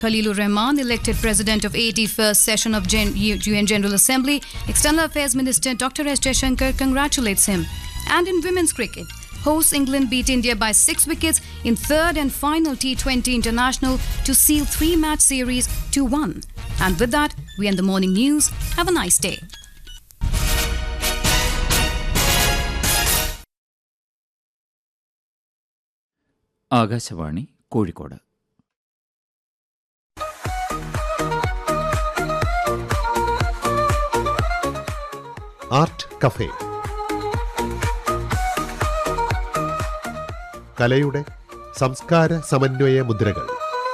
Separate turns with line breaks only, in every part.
Khalilur Rahman, elected president of 81st session of Gen- UN General Assembly, External Affairs Minister Dr. S. Jaishankar congratulates him. And in women's cricket, hosts England beat India by six wickets in third and final T20 international to seal three-match series to one. And with that, we end the morning news. Have a nice day.
Akashvani Kozhikode
art cafe കലയുടെ സംസ്കാര സമന്വയ മുദ്രകൾ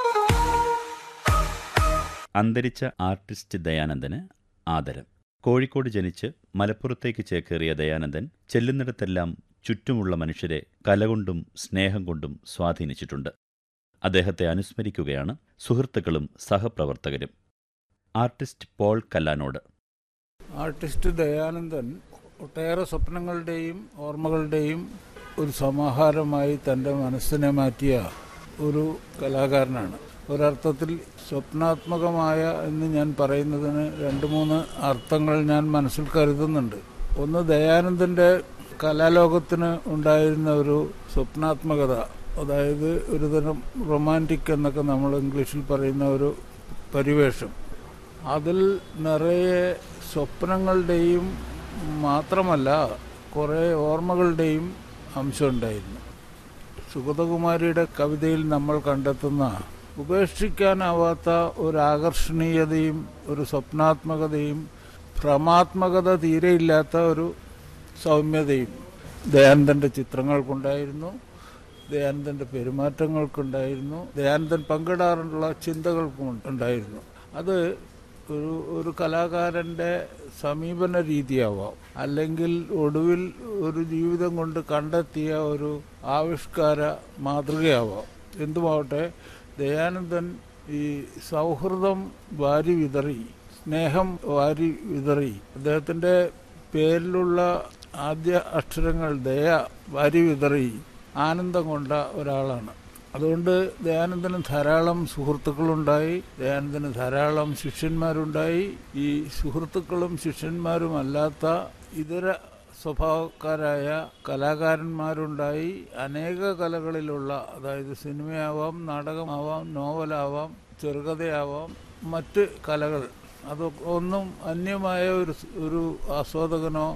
അന്തരിച്ച artist ദയാനന്ദന് ആദരം കോഴിക്കോട് ജനിച്ച് മലപ്പുറത്തേക്ക് ചേക്കേറിയ ദയാനന്ദൻ ചെല്ലുന്നിടത്തെല്ലാം ചുറ്റുമുള്ള മനുഷ്യരെ കലകൊണ്ടും സ്നേഹം കൊണ്ടും സ്വാധീനിച്ചിട്ടുണ്ട് അദ്ദേഹത്തെ അനുസ്മരിക്കുകയാണ് സുഹൃത്തുക്കളും സഹപ്രവർത്തകരും ആർട്ടിസ്റ്റ് പോൾ കല്ലാനോട്
ആർട്ടിസ്റ്റ് ദയാനന്ദൻ ഒട്ടേറെ സ്വപ്നങ്ങളുടെയും ഓർമ്മകളുടെയും ഒരു സമാഹാരമായി തൻ്റെ മനസ്സിനെ മാറ്റിയ ഒരു കലാകാരനാണ് ഒരർത്ഥത്തിൽ സ്വപ്നാത്മകമായ എന്ന് ഞാൻ പറയുന്നതിന് രണ്ട് മൂന്ന് അർത്ഥങ്ങൾ ഞാൻ മനസ്സിൽ കരുതുന്നുണ്ട് ഒന്ന് ദയാനന്ദൻ്റെ കലാലോകത്തിന് ഉണ്ടായിരുന്ന ഒരു സ്വപ്നാത്മകത അതായത് ഒരുതരം റൊമാൻറ്റിക് എന്നൊക്കെ നമ്മൾ ഇംഗ്ലീഷിൽ പറയുന്ന ഒരു പരിവേഷം അതിൽ നിറയെ സ്വപ്നങ്ങളുടെയും മാത്രമല്ല കുറേ ഓർമ്മകളുടെയും അംശമുണ്ടായിരുന്നു സുഗതകുമാരിയുടെ കവിതയിൽ നമ്മൾ കണ്ടെത്തുന്ന ഉപേക്ഷിക്കാനാവാത്ത ഒരു ആകർഷണീയതയും ഒരു സ്വപ്നാത്മകതയും ഭ്രമാത്മകത തീരെയില്ലാത്ത ഒരു സൗമ്യതയും ദയാനന്ദൻ്റെ ചിത്രങ്ങൾക്കുണ്ടായിരുന്നു ദയാനന്ദൻ്റെ പെരുമാറ്റങ്ങൾക്കുണ്ടായിരുന്നു ദയാനന്ദൻ പങ്കിടാറുള്ള ചിന്തകൾക്കും ഉണ്ടായിരുന്നു അത് ഒരു ഒരു കലാകാരൻ്റെ സമീപന രീതിയാവാം അല്ലെങ്കിൽ ഒടുവിൽ ഒരു ജീവിതം കൊണ്ട് കണ്ടെത്തിയ ഒരു ആവിഷ്കാര മാതൃകയാവാം എന്തുമാവട്ടെ ദയാനന്ദൻ ഈ സൗഹൃദം വാരി വിതറി സ്നേഹം വാരി വിതറി അദ്ദേഹത്തിൻ്റെ പേരിലുള്ള ആദ്യ അക്ഷരങ്ങൾ ദയ വാരി വിതറി ആനന്ദം കൊണ്ട ഒരാളാണ് അതുകൊണ്ട് ദയാനന്ദന് ധാരാളം സുഹൃത്തുക്കളുണ്ടായി ദയാനന്ദന് ധാരാളം ശിഷ്യന്മാരുണ്ടായി ഈ സുഹൃത്തുക്കളും ശിഷ്യന്മാരും അല്ലാത്ത ഇതര സ്വഭാവക്കാരായ കലാകാരന്മാരുണ്ടായി അനേക കലകളിലുള്ള അതായത് സിനിമയാവാം നാടകമാവാം നോവലാവാം ചെറുകഥയാവാം മറ്റ് കലകൾ അതൊക്കെ ഒന്നും അന്യമായ ഒരു ഒരു ആസ്വാദകനോ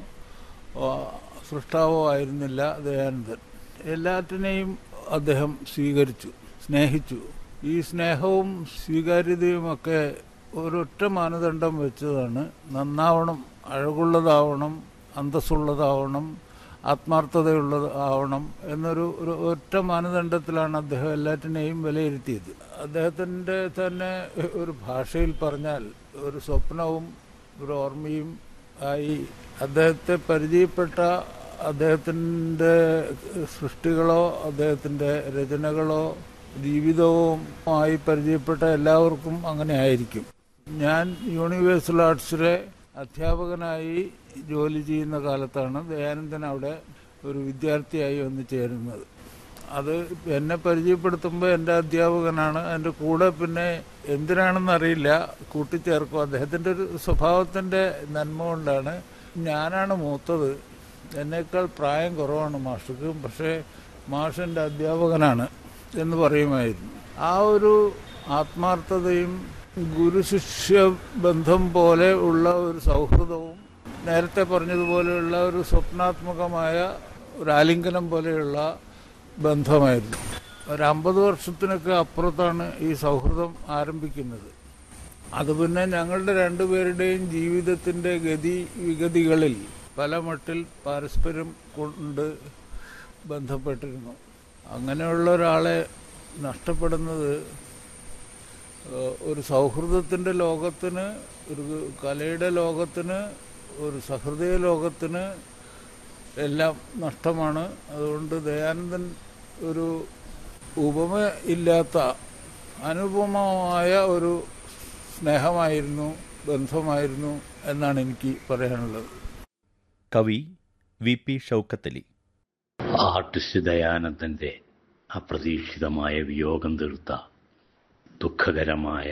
സൃഷ്ടാവോ ആയിരുന്നില്ല ദയാനന്ദൻ എല്ലാറ്റിനെയും അദ്ദേഹം സ്വീകരിച്ചു സ്നേഹിച്ചു ഈ സ്നേഹവും സ്വീകാര്യതയുമൊക്കെ ഒരൊറ്റ മാനദണ്ഡം വെച്ചതാണ് നന്നാവണം അഴകുള്ളതാവണം അന്തസ്സുള്ളതാവണം ആത്മാർത്ഥതയുള്ളത് ആവണം എന്നൊരു ഒരു ഒറ്റ മാനദണ്ഡത്തിലാണ് അദ്ദേഹം എല്ലാറ്റിനെയും വിലയിരുത്തിയത് അദ്ദേഹത്തിൻ്റെ തന്നെ ഒരു ഭാഷയിൽ പറഞ്ഞാൽ ഒരു സ്വപ്നവും ഒരു ഓർമ്മയും ആയി അദ്ദേഹത്തെ പരിചയപ്പെട്ട അദ്ദേഹത്തിൻ്റെ സൃഷ്ടികളോ അദ്ദേഹത്തിൻ്റെ രചനകളോ ജീവിതവുമായി പരിചയപ്പെട്ട എല്ലാവർക്കും അങ്ങനെ ആയിരിക്കും ഞാൻ യൂണിവേഴ്സൽ ആർട്സിലെ അധ്യാപകനായി ജോലി ചെയ്യുന്ന കാലത്താണ് ദയാനന്ദൻ അവിടെ ഒരു വിദ്യാർത്ഥിയായി വന്ന് ചേരുന്നത് അത് എന്നെ പരിചയപ്പെടുത്തുമ്പോൾ എൻ്റെ അധ്യാപകനാണ് എൻ്റെ കൂടെ പിന്നെ എന്തിനാണെന്ന് അറിയില്ല കൂട്ടിച്ചേർക്കും അദ്ദേഹത്തിൻ്റെ ഒരു സ്വഭാവത്തിൻ്റെ നന്മ കൊണ്ടാണ് ഞാനാണ് മൂത്തത് എന്നേക്കാൾ പ്രായം കുറവാണ് മാഷക്ക് പക്ഷേ മാഷൻ്റെ അധ്യാപകനാണ് എന്ന് പറയുമായിരുന്നു ആ ഒരു ആത്മാർത്ഥതയും ഗുരുശിഷ്യ ബന്ധം പോലെ ഉള്ള ഒരു സൗഹൃദവും നേരത്തെ പറഞ്ഞതുപോലെയുള്ള ഒരു സ്വപ്നാത്മകമായ ഒരു ആലിംഗനം പോലെയുള്ള ബന്ധമായിരുന്നു ഒരു അമ്പത് വർഷത്തിനൊക്കെ അപ്പുറത്താണ് ഈ സൗഹൃദം ആരംഭിക്കുന്നത് അത് പിന്നെ ഞങ്ങളുടെ രണ്ടുപേരുടെയും ജീവിതത്തിൻ്റെ ഗതി വിഗതികളിൽ പല മട്ടിൽ പാരസ്പര്യം കൊണ്ട് ബന്ധപ്പെട്ടിരുന്നു അങ്ങനെയുള്ള ഒരാളെ നഷ്ടപ്പെടുന്നത് ഒരു സൗഹൃദത്തിൻ്റെ ലോകത്തിന് ഒരു കലയുടെ ലോകത്തിന് ഒരു സഹൃദയ ലോകത്തിന് എല്ലാം നഷ്ടമാണ് അതുകൊണ്ട് ദയാനന്ദൻ ഒരു ഉപമ ഇല്ലാത്ത അനുപമമായ ഒരു സ്നേഹമായിരുന്നു ബന്ധമായിരുന്നു എന്നാണ് എനിക്ക് പറയാനുള്ളത്
കവി വി പി ഷൗക്കത്തലി
ആർട്ടിസ്റ്റ് ദയാനന്ദന്റെ അപ്രതീക്ഷിതമായ വിയോഗം തീർത്ത ദുഃഖകരമായ